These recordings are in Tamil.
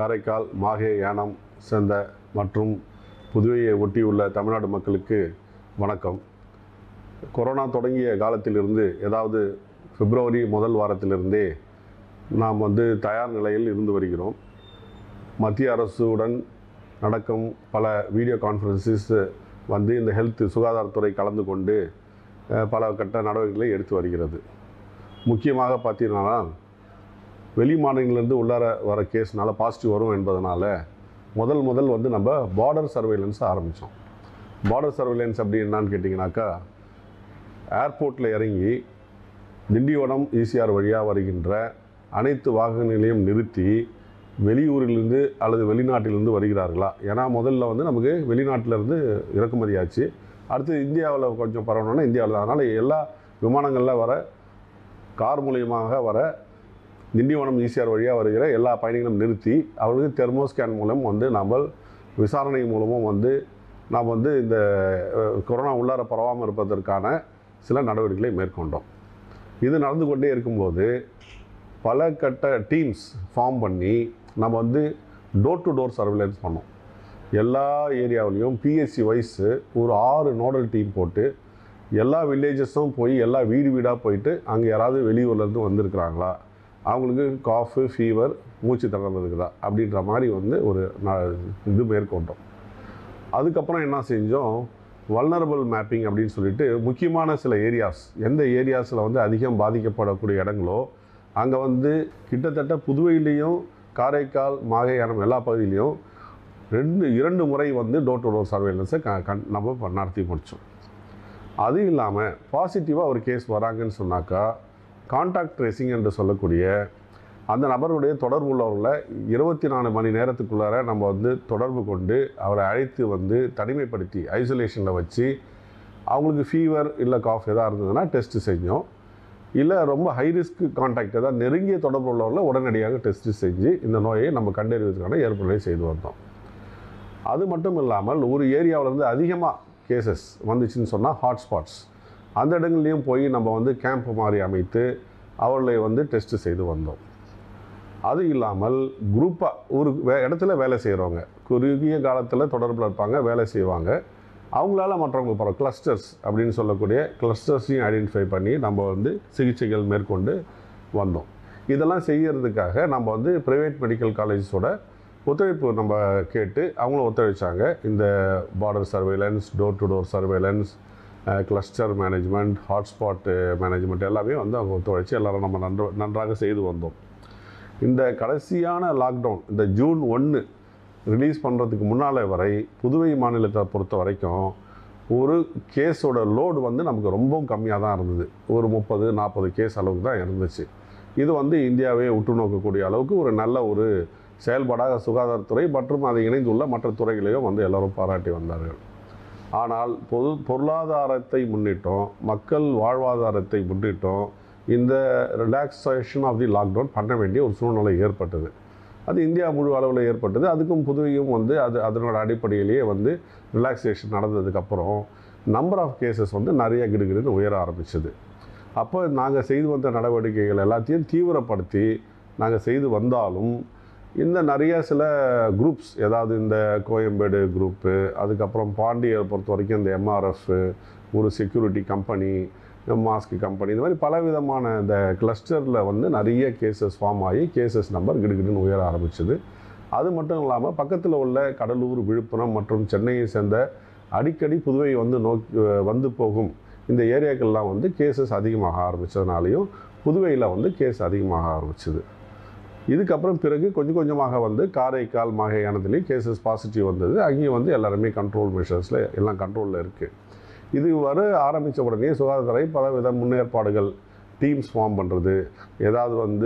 காரைக்கால் மாஹே யானம் சேர்ந்த மற்றும் புதுவையை ஒட்டியுள்ள தமிழ்நாடு மக்களுக்கு வணக்கம் கொரோனா தொடங்கிய காலத்திலிருந்து ஏதாவது பிப்ரவரி முதல் வாரத்திலிருந்தே நாம் வந்து தயார் நிலையில் இருந்து வருகிறோம் மத்திய அரசுடன் நடக்கும் பல வீடியோ கான்ஃபரன்சஸ் வந்து இந்த ஹெல்த் சுகாதாரத்துறை கலந்து கொண்டு அஹ், பல கட்ட நடவடிக்கைகளை எடுத்து வருகிறது முக்கியமாக பார்த்தீங்கன்னா வெளி மாநிலங்களிலிருந்து உள்ளார வர கேஸ்னால பாசிட்டிவ் வரும் என்பதனால முதல் முதல் வந்து நம்ம பார்டர் சர்வேலன்ஸ் ஆரம்பித்தோம் பார்டர் சர்வேலன்ஸ் அப்படி என்னன்னு கேட்டிங்கனாக்கா ஏர்போர்ட்டில் இறங்கி திண்டிவனம் ஈசிஆர் வழியாக வருகின்ற அனைத்து வாகனங்களையும் நிறுத்தி வெளியூரிலிருந்து அல்லது வெளிநாட்டிலிருந்து வருகிறார்களா ஏன்னா முதல்ல வந்து நமக்கு வெளிநாட்டிலேருந்து இறக்குமதி ஆச்சு அடுத்து இந்தியாவில் கொஞ்சம் பரவணும்னா இந்தியாவில் தான் அதனால் எல்லா விமானங்களில் வர கார் மூலியமாக வர திண்டிவனம் ஈசிஆர் வழியாக வருகிற எல்லா பயணிகளும் நிறுத்தி அவர்களுக்கு தெர்மோ ஸ்கேன் மூலம் வந்து நாம் விசாரணை மூலமும் வந்து நாம் வந்து இந்த அஹ், கொரோனா உள்ளார பரவாமல் இருப்பதற்கான சில நடவடிக்கைகளை மேற்கொண்டோம் இது நடந்து கொண்டே இருக்கும்போது பல கட்ட டீம்ஸ் ஃபார்ம் பண்ணி நம்ம வந்து டோர் டு டோர் சர்வேலன்ஸ் பண்ணோம் எல்லா ஏரியாவிலையும் பிஎஸ்சி வைஸு ஒரு ஆறு நோடல் டீம் போட்டு எல்லா வில்லேஜஸும் போய் எல்லா வீடு வீடாக போயிட்டு அங்கே யாராவது வெளியூர்லேருந்து வந்திருக்கிறாங்களா அவங்களுக்கு காஃபு ஃபீவர் மூச்சு திணறல் இருக்குதா அப்படின்ற மாதிரி வந்து ஒரு ந- இது மேற்கொண்டோம் அதுக்கப்புறம் என்ன செஞ்சோம் வல்னரபிள் மேப்பிங் அப்படின்னு சொல்லிட்டு முக்கியமான சில ஏரியாஸ் எந்த ஏரியாஸில் வந்து அதிகம் பாதிக்கப்படக்கூடிய இடங்களோ அங்கே வந்து கிட்டத்தட்ட புதுவையிலையும் காரைக்கால் மாகையானம் எல்லா பகுதியிலையும் ரெண்டு இரண்டு முறை வந்து டோர் டு டோர் சர்வேலன்ஸை க கண் நம்ம ப- நடத்தி முடித்தோம் அது இல்லாமல் பாசிட்டிவாக ஒரு கேஸ் வராங்கன்னு சொன்னாக்கா கான்டாக்ட் ட்ரேசிங் என்று சொல்லக்கூடிய அந்த நபருடைய தொடர்பு உள்ளவர்களை இருபத்தி நாலு மணி நேரத்துக்குள்ளார நம்ம வந்து தொடர்பு கொண்டு அவரை அழைத்து வந்து தனிமைப்படுத்தி ஐசோலேஷனில் வச்சு அவங்களுக்கு ஃபீவர் இல்லை காஃப் எதாக இருந்ததுன்னா டெஸ்ட் செஞ்சோம் இல்லை ரொம்ப ஹை ரிஸ்க் கான்டாக்ட் ஏதாவது நெருங்கிய தொடர்பு உள்ளவர்களை உடனடியாக டெஸ்ட் செஞ்சு இந்த நோயை நம்ம கண்டறிவதற்கான ஏற்பாடுகளை செய்து வந்தோம் அது மட்டும் இல்லாமல் ஒரு ஏரியாவிலேருந்து அதிகமாக கேசஸ் வந்துச்சுன்னு சொன்னால் ஹாட்ஸ்பாட்ஸ் அந்த இடங்கள்லையும் போய் நம்ம வந்து கேம்ப் மாதிரி அமைத்து அவர்களை வந்து டெஸ்ட் செய்து வந்தோம் அது இல்லாமல் குரூப்பாக ஒரு வே இடத்துல வேலை செய்கிறவங்க குறுகிய காலத்தில் தொடர்பில் இருப்பாங்க வேலை செய்வாங்க அவங்களால மற்றவங்க போகிற கிளஸ்டர்ஸ் அப்படின்னு சொல்லக்கூடிய கிளஸ்டர்ஸையும் ஐடென்டிஃபை பண்ணி நம்ம வந்து சிகிச்சைகள் மேற்கொண்டு வந்தோம் இதெல்லாம் செய்யறதுக்காக நம்ம வந்து ப்ரைவேட் மெடிக்கல் காலேஜஸோட ஒத்துழைப்பு நம்ம கேட்டு அவங்களும் ஒத்துழைச்சாங்க இந்த border surveillance door to door surveillance cluster management hotspot management எல்லாமே வந்து அவங்க ஒத்துழைச்சு எல்லாரும் நம்ம நன்று நன்றாக செய்து வந்தோம் இந்த கடைசியான லாக்டவுன் இந்த ஜூன் ஒன்று ரிலீஸ் பண்ணுறதுக்கு முன்னால் வரை புதுவை மாநிலத்தை பொறுத்த வரைக்கும் ஒரு கேஸோட லோடு வந்து நமக்கு ரொம்பவும் கம்மியாக தான் இருந்தது ஒரு முப்பது நாற்பது கேஸ் அளவுக்கு தான் இருந்துச்சு இது வந்து இந்தியாவே உற்று நோக்கக்கூடிய அளவுக்கு ஒரு நல்ல ஒரு செயல்பாடாக சுகாதாரத்துறை மற்றும் அதை இணைந்துள்ள மற்ற துறைகளையும் வந்து எல்லாரும் பாராட்டி வந்தார்கள் ஆனால் பொது பொருளாதாரத்தை முன்னிட்டோம் மக்கள் வாழ்வாதாரத்தை முன்னிட்டோம் இந்த ரிலாக்ஸேஷன் ஆஃப் தி லாக்டவுன் பண்ண வேண்டிய ஒரு சூழ்நிலை ஏற்பட்டது அது இந்தியா முழு அளவில் ஏற்பட்டது அதுக்கும் புதுவையும் வந்து அது அதனோட அடிப்படையிலேயே வந்து ரிலாக்ஸேஷன் நடந்ததுக்கப்புறம் நம்பர் ஆஃப் கேசஸ் வந்து நிறைய கிடுகிடுன்னு உயர ஆரம்பிச்சது அப்போ நாங்கள் செய்து வந்த நடவடிக்கைகள் எல்லாத்தையும் தீவிரப்படுத்தி நாங்கள் செய்து வந்தாலும் இந்த நிறைய சில குரூப்ஸ் ஏதாவது இந்த கோயம்பேடு குரூப்பு அதுக்கப்புறம் பாண்டியை பொறுத்த வரைக்கும் இந்த எம்ஆர்எஃப் ஒரு செக்யூரிட்டி கம்பெனி மாஸ்க் கம்பெனி இந்த மாதிரி பல விதமான இந்த கிளஸ்டரில் வந்து நிறைய கேசஸ் ஃபார்ம் ஆகி கேசஸ் நம்பர் கிடுகிடுன்னு உயர ஆரம்பிச்சது அது மட்டும் இல்லாமல் பக்கத்தில் உள்ள கடலூர் விழுப்புரம் மற்றும் சென்னையை சேர்ந்த அடிக்கடி புதுவை வந்து நோக்கி வந்து போகும் இந்த ஏரியாக்கள்லாம் வந்து கேசஸ் அதிகமாக ஆரம்பித்ததுனாலையும் புதுவையில் வந்து கேஸ் அதிகமாக ஆரம்பிச்சது இதுக்கப்புறம் பிறகு கொஞ்சம் கொஞ்சமாக வந்து காரைக்கால் மாகையானதுலேயும் கேசஸ் பாசிட்டிவ் வந்தது அங்கேயும் வந்து எல்லாருமே கண்ட்ரோல் மெஷர்ஸில் எல்லாம் கண்ட்ரோலில் இருக்குது இது வர ஆரம்பித்த உடனே சுகாதாரத்துறை பல வித முன்னேற்பாடுகள் டீம்ஸ் ஃபார்ம் பண்ணுறது ஏதாவது வந்து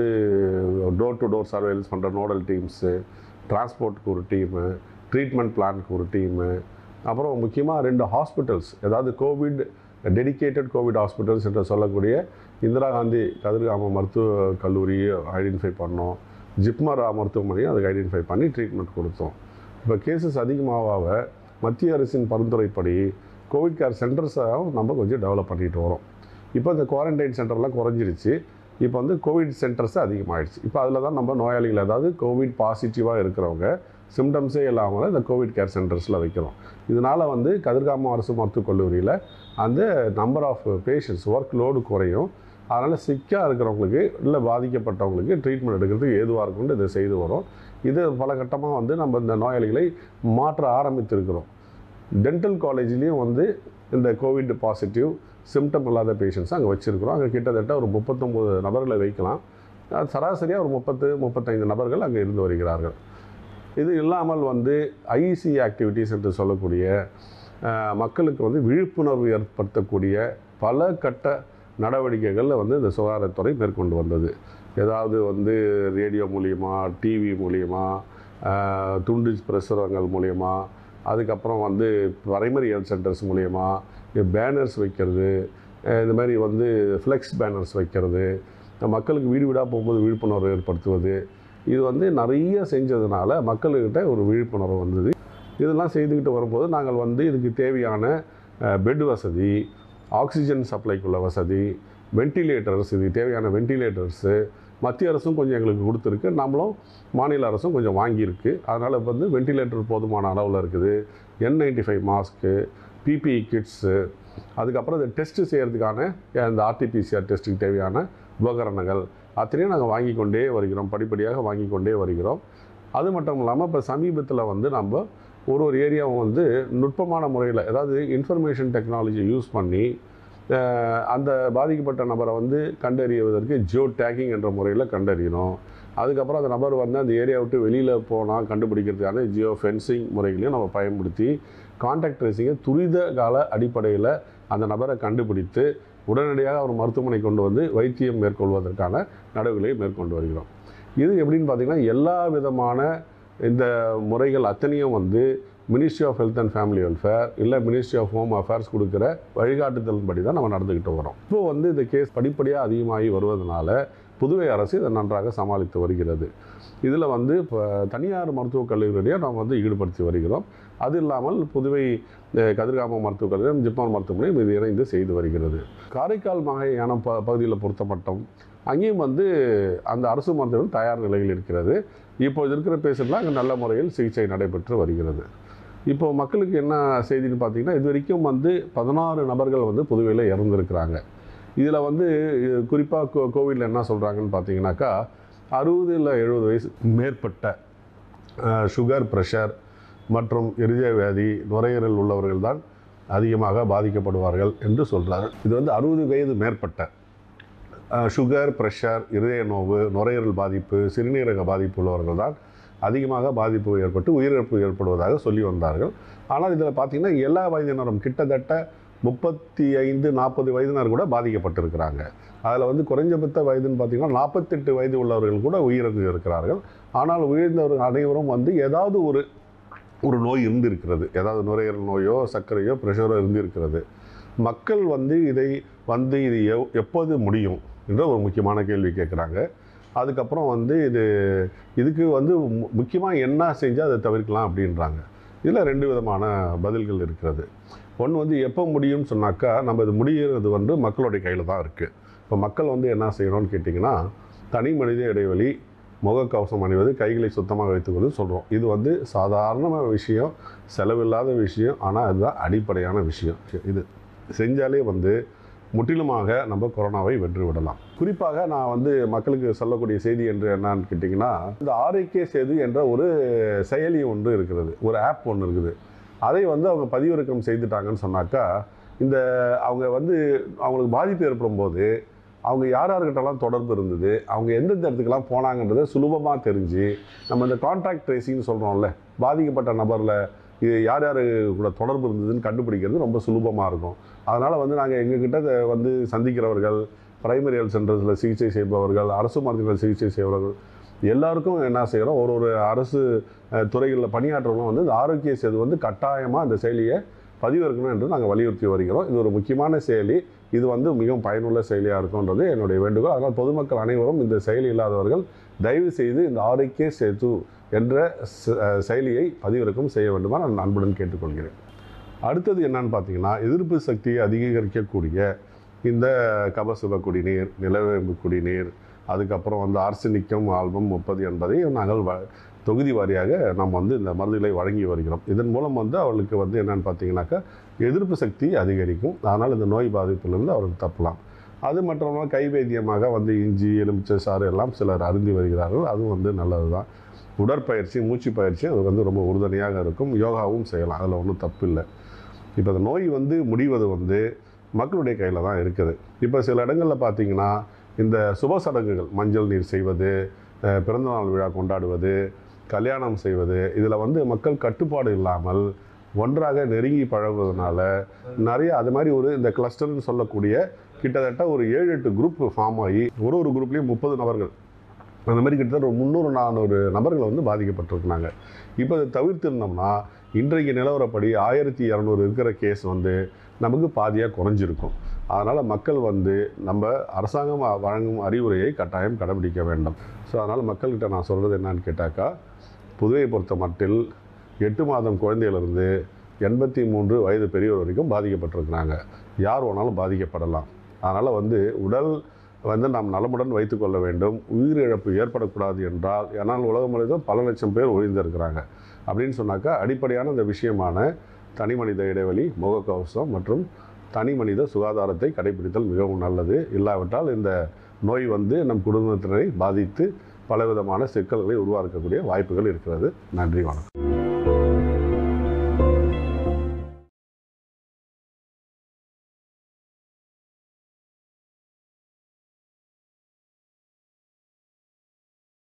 டோர் டு டோர் சர்வேலன்ஸ் பண்ணுற நோடல் டீம்ஸு டிரான்ஸ்போர்ட்டுக்கு ஒரு டீமு ட்ரீட்மெண்ட் பிளானுக்கு ஒரு டீமு அப்புறம் முக்கியமாக ரெண்டு ஹாஸ்பிட்டல்ஸ் ஏதாவது கோவிட் டெடிகேட்டட் கோவிட் ஹாஸ்பிட்டல்ஸ் என்று சொல்லக்கூடிய இந்திரா காந்தி கதிர்காம மருத்துவ கல்லூரியை ஐடென்டிஃபை பண்ணோம் ஜிப்மர் மருத்துவமனையும் அதுக்கு ஐடென்டிஃபை பண்ணி ட்ரீட்மெண்ட் கொடுத்தோம் இப்போ கேசஸ் அதிகமாக மத்திய அரசின் பரிந்துரைப்படி கோவிட் கேர் சென்டர்ஸாகவும் நம்ம கொஞ்சம் டெவலப் பண்ணிட்டு வரோம் இப்போ இந்த குவாரண்டைன் சென்டர்லாம் குறைஞ்சிருச்சு இப்போ வந்து கோவிட் சென்டர்ஸ் அதிகமாகிடுச்சு இப்போ அதில் தான் நம்ம நோயாளிகள் அதாவது கோவிட் பாசிட்டிவாக இருக்கிறவங்க சிம்டம்ஸே இல்லாமல் இந்த கோவிட் கேர் சென்டர்ஸில் வைக்கிறோம் இதனால் வந்து கதிர்காமம் அரசு மருத்துவக் கல்லூரியில் அந்த number of patients work load குறையும் அதனால் சிக்காக இருக்கிறவங்களுக்கு இல்லை பாதிக்கப்பட்டவங்களுக்கு ட்ரீட்மெண்ட் எடுக்கிறதுக்கு ஏதுவாக இருக்கும்னு இதை செய்து வரோம் இது பல கட்டமாக வந்து நம்ம இந்த நோயாளிகளை மாற்ற ஆரம்பித்திருக்கிறோம் டென்டல் காலேஜ்லேயும் வந்து இந்த கோவிட் பாசிட்டிவ் சிம்டம் இல்லாத பேஷண்ட்ஸ் அங்கே வச்சுருக்கிறோம் அங்கே கிட்டத்தட்ட ஒரு முப்பத்தொம்போது நபர்களை வைக்கலாம் அது சராசரியாக ஒரு முப்பத்து முப்பத்தைந்து நபர்கள் அங்கே இருந்து வருகிறார்கள் இது இல்லாமல் வந்து ஐசி ஆக்டிவிட்டீஸ் என்று சொல்லக்கூடிய அஹ், மக்களுக்கு வந்து விழிப்புணர்வு ஏற்படுத்தக்கூடிய பல கட்ட நடவடிக்கைகளில் வந்து இந்த சுகாதாரத்துறை மேற்கொண்டு வந்தது ஏதாவது வந்து ரேடியோ மூலியமா டிவி மூலியமா அஹ், துண்டு பிரசுரங்கள் மூலியமா அதுக்கப்புறம் வந்து பிரைமரி ஹெல்த் சென்டர்ஸ் மூலியமா பேனர்ஸ் வைக்கிறது அஹ், இந்த மாதிரி வந்து ஃப்ளெக்ஸ் பேனர்ஸ் வைக்கிறது மக்களுக்கு வீடு வீடாக போகும்போது விழிப்புணர்வு ஏற்படுத்துவது இது வந்து நிறைய செஞ்சதுனால மக்கள்கிட்ட ஒரு விழிப்புணர்வு வந்தது இதெல்லாம் செய்துக்கிட்டு வரும்போது நாங்கள் வந்து இதுக்கு தேவையான பெட் வசதி ஆக்சிஜன் சப்ளைக்குள்ள வசதி வென்டிலேட்டர்ஸ் இதுக்கு தேவையான வென்டிலேட்டர்ஸு மத்திய அரசும் கொஞ்சம் எங்களுக்கு கொடுத்துருக்கு நம்மளும் மாநில அரசும் கொஞ்சம் வாங்கியிருக்கு அதனால் இப்போ வந்து வென்டிலேட்டர் போதுமான அளவில் இருக்குது N ninety five mask PPE kits அதுக்கப்புறம் இந்த டெஸ்ட்டு செய்கிறதுக்கான இந்த ஆர்டிபிசிஆர் டெஸ்ட்டுக்கு தேவையான உபகரணங்கள் அத்தனையும் நாங்கள் வாங்கி கொண்டே வருகிறோம் படிப்படியாக வாங்கி கொண்டே வருகிறோம் அது மட்டும் இல்லாமல் இப்போ சமீபத்தில் வந்து நம்ம ஒரு ஒரு ஏரியாவும் வந்து நுட்பமான முறையில் அதாவது இன்ஃபர்மேஷன் டெக்னாலஜி யூஸ் பண்ணி அஹ், அந்த பாதிக்கப்பட்ட நபரை வந்து கண்டறிவதற்கு ஜியோ டேக்கிங் என்ற முறையில் கண்டறியணும் அதுக்கப்புறம் அந்த நபர் வந்து அந்த ஏரியா விட்டு வெளியில் போனால் கண்டுபிடிக்கிறதுக்கான ஜியோ ஃபென்சிங் முறைகளையும் நம்ம பயன்படுத்தி கான்டாக்ட் ட்ரேசிங்கை துரித கால அடிப்படையில் அந்த நபரை கண்டுபிடித்து உடனடியாக அவர் மருத்துவமனை கொண்டு வந்து வைத்தியம் மேற்கொள்வதற்கான நடவடிக்கைகளை மேற்கொண்டு வருகிறோம் இது எப்படின்னு பார்த்தீங்கன்னா எல்லா விதமான இந்த முறைகள் அத்தனையும் வந்து ministry of health and family welfare இல்லை மினிஸ்ட்ரி ஆஃப் ஹோம் அஃபேர்ஸ் கொடுக்குற வழிகாட்டுதலின்படி தான் நம்ம நடந்துக்கிட்டு வரோம் இப்போ வந்து இந்த கேஸ் படிப்படியாக அதிகமாகி வருவதனால புதுவை அரசு இதை நன்றாக சமாளித்து வருகிறது இதில் வந்து இப்போ தனியார் மருத்துவக் கல்லூரிகளையும் நாம் வந்து ஈடுபடுத்தி வருகிறோம் அது இல்லாமல் புதுவை அஹ், கதிர்காமம் மருத்துவக் கல்லூரியும் ஜிப்மார் மருத்துவமனையும் இது இணைந்து செய்து வருகிறது காரைக்கால் மாகாண ப பகுதியில் பொறுத்த மட்டும் அங்கேயும் வந்து அந்த அரசு மருத்துவம் தயார் நிலையில் இருக்கிறது இப்போ இருக்கிற பேஷண்ட்லாம் அங்கே நல்ல முறையில் சிகிச்சை நடைபெற்று வருகிறது இப்போ மக்களுக்கு என்ன செய்தின்னு பார்த்தீங்கன்னா இது வரைக்கும் வந்து பதினாறு நபர்கள் வந்து புதுவையில் இறந்துருக்கிறாங்க இதில் வந்து குறிப்பாக கோ கோவிடில் என்ன சொல்கிறாங்கன்னு பார்த்தீங்கன்னாக்கா அறுபது இல்லை எழுபது வயசு மேற்பட்ட அஹ், சுகர் ப்ரெஷர் மற்றும் இருதய வியாதி நுரையீரல் உள்ளவர்கள் தான் அதிகமாக பாதிக்கப்படுவார்கள் என்று சொல்கிறார்கள் இது வந்து அறுபது வயது மேற்பட்ட அஹ், சுகர் ப்ரெஷர் இருதய நோவு நுரையீரல் பாதிப்பு சிறுநீரக பாதிப்பு உள்ளவர்கள் தான் அதிகமாக பாதிப்பு ஏற்பட்டு உயிரிழப்பு ஏற்படுவதாக சொல்லி வந்தார்கள் ஆனால் இதில் பார்த்தீங்கன்னா எல்லா வயதினரும் கிட்டத்தட்ட முப்பத்தி ஐந்து நாற்பது வயதினர் கூட பாதிக்கப்பட்டிருக்கிறாங்க அதில் வந்து குறைஞ்சபட்ச வயதுன்னு பார்த்தீங்கன்னா நாற்பத்தெட்டு வயது உள்ளவர்கள் கூட உயிரிழந்து இருக்கிறார்கள் ஆனால் உயிர்ந்தவர்கள் அனைவரும் வந்து ஏதாவது ஒரு ஒரு நோய் இருந்திருக்கிறது ஏதாவது நுரையீரல் நோயோ சர்க்கரையோ ப்ரெஷரோ இருந்திருக்கிறது மக்கள் வந்து இதை வந்து இது எவ் எப்போது முடியும் என்ற ஒரு முக்கியமான கேள்வி கேட்குறாங்க அதுக்கப்புறம் வந்து இது இதுக்கு வந்து முக்கியமாக என்ன செஞ்சால் அதை தவிர்க்கலாம் அப்படின்றாங்க இதில் ரெண்டு விதமான பதில்கள் இருக்கிறது ஒன்று வந்து எப்போ முடியும்னு சொன்னாக்கா நம்ம இது முடிகிறது வந்து மக்களுடைய கையில் தான் இருக்குது இப்போ மக்கள் வந்து என்ன செய்யணும்னு கேட்டிங்கன்னா தனி மனித இடைவெளி முகக்கவசம் அணிவது கைகளை சுத்தமாக வைத்துக்கொள்வது சொல்கிறோம் இது வந்து சாதாரண விஷயம் செலவில்லாத விஷயம் ஆனால் அதுதான் அடிப்படையான விஷயம் இது செஞ்சாலே வந்து முற்றிலுமாக நம்ம கொரோனாவை வென்று விடலாம் குறிப்பாக நான் வந்து மக்களுக்கு சொல்லக்கூடிய செய்தி என்று என்னன்னு கேட்டிங்கன்னா இந்த ஆரோக்கிய சேது என்ற ஒரு செயலி ஒன்று இருக்கிறது ஒரு ஆப் ஒன்று இருக்குது அதை வந்து அவங்க பதிவிறக்கம் செய்துட்டாங்கன்னு சொன்னாக்கா இந்த அவங்க வந்து அவங்களுக்கு பாதிப்பு ஏற்படும் போது அவங்க யார் யார்கிட்டலாம் தொடர்பு இருந்தது அவங்க எந்தெந்த இடத்துக்கெல்லாம் போனாங்கன்றதை சுலபமாக தெரிஞ்சு நம்ம இந்த கான்டாக்ட் ட்ரேசிங்னு சொல்கிறோம்ல பாதிக்கப்பட்ட நபரில் இது யார் யார் கூட தொடர்பு இருந்ததுன்னு கண்டுபிடிக்கிறது ரொம்ப சுலபமாக இருக்கும் அதனால் வந்து நாங்கள் எங்ககிட்ட இதை வந்து சந்திக்கிறவர்கள் பிரைமரி ஹெல்த் சென்டர்ஸில் சிகிச்சை செய்பவர்கள் அரசு மருத்துவர்கள் சிகிச்சை செய்பவர்கள் எல்லாருக்கும் என்ன செய்கிறோம் ஒரு ஒரு அரசு அஹ், துறைகளில் பணியாற்றவங்களும் வந்து இந்த ஆரோக்கிய சேது வந்து கட்டாயமாக அந்த செயலியை பதிவிறக்கணும் என்று நாங்கள் வலியுறுத்தி வருகிறோம் இது ஒரு முக்கியமான செயலி இது வந்து மிகவும் பயனுள்ள செயலியாக இருக்கும்ன்றது என்னுடைய வேண்டுகோள் அதனால் பொதுமக்கள் அனைவரும் இந்த செயலி இல்லாதவர்கள் தயவு செய்து இந்த ஆரோக்கிய சேது என்ற ச- அஹ், செயலியை பதிவிறக்கம் செய்ய வேண்டுமா நான் அன்புடன் கேட்டுக்கொள்கிறேன் அடுத்தது என்னன்னு பார்த்தீங்கன்னா எதிர்ப்பு சக்தியை அதிகரிக்கக்கூடிய இந்த கபசுப குடிநீர் நிலவேம்பு குடிநீர் அதுக்கப்புறம் வந்து ஆர்சனிக்கம் ஆல்பம் முப்பது என்பதை நாங்கள் வ தொகுதி வாரியாக நாம் வந்து இந்த மருந்துகளை வழங்கி வருகிறோம் இதன் மூலம் வந்து அவர்களுக்கு வந்து என்னென்னு பார்த்தீங்கன்னாக்கா எதிர்ப்பு சக்தி அதிகரிக்கும் அதனால் இந்த நோய் பாதிப்பிலிருந்து அவர்கள் தப்பலாம் அது மட்டும் கைவேத்தியமாக வந்து இஞ்சி எலுமிச்சை சாறு எல்லாம் சிலர் அருந்தி வருகிறார்கள் அதுவும் வந்து நல்லது தான் உடற்பயிற்சி மூச்சு பயிற்சி அது வந்து ரொம்ப உறுதுணையாக இருக்கும் யோகாவும் செய்யலாம் அதில் ஒன்றும் தப்பு இல்லை இப்போ இந்த நோய் வந்து முடிவது வந்து மக்களுடைய கையில் தான் இருக்குது இப்போ சில இடங்களில் பார்த்தீங்கன்னா இந்த சுப சடங்குகள் மஞ்சள் நீர் செய்வது அஹ், பிறந்தநாள் விழா கொண்டாடுவது கல்யாணம் செய்வது இதில் வந்து மக்கள் கட்டுப்பாடு இல்லாமல் ஒன்றாக நெருங்கி பழகுவதனால நிறைய அது மாதிரி ஒரு இந்த கிளஸ்டர்னு சொல்லக்கூடிய கிட்டத்தட்ட ஒரு ஏழு எட்டு குரூப் ஃபார்ம் ஆகி ஒரு ஒரு குரூப்லேயும் முப்பது நபர்கள் அந்த மாதிரி கிட்டத்தட்ட ஒரு முந்நூறு நானூறு நபர்கள் வந்து பாதிக்கப்பட்டிருக்கிறாங்க இப்போ இதை தவிர்த்திருந்தோம்னா இன்றைக்கு நிலவரப்படி ஆயிரத்தி இரநூறு இருக்கிற கேஸ் வந்து நமக்கு பாதியாக குறைஞ்சிருக்கும் அதனால் மக்கள் வந்து நம்ம அரசாங்கம் வ- வழங்கும் அறிவுரையை கட்டாயம் கடைபிடிக்க வேண்டும் ஸோ அதனால் மக்கள்கிட்ட நான் சொல்கிறது என்னன்னு கேட்டாக்கா புதுவையை பொறுத்த மட்டில் எட்டு மாதம் குழந்தையிலிருந்து எண்பத்தி மூன்று வயது பெரியவர் வரைக்கும் பாதிக்கப்பட்டிருக்கிறாங்க யார் வேணாலும் பாதிக்கப்படலாம் அதனால் வந்து உடல் வந்து நாம் நலமுடன் வைத்துக்கொள்ள வேண்டும் உயிரிழப்பு ஏற்படக்கூடாது என்றால் ஏன்னால் உலகம் முழுவதும் பல லட்சம் பேர் ஒழிந்திருக்கிறாங்க அப்படின்னு சொன்னாக்கா அடிப்படையான இந்த விஷயமான தனி மனித இடைவெளி முகக்கவசம் மற்றும் தனி மனித சுகாதாரத்தை கடைபிடித்தல் மிகவும் நல்லது இல்லாவிட்டால் இந்த நோய் வந்து நம் குடும்பத்தினரை பாதித்து பலவிதமான சிக்கல்களை உருவாக்கக்கூடிய வாய்ப்புகள் இருக்கிறது நன்றி வணக்கம்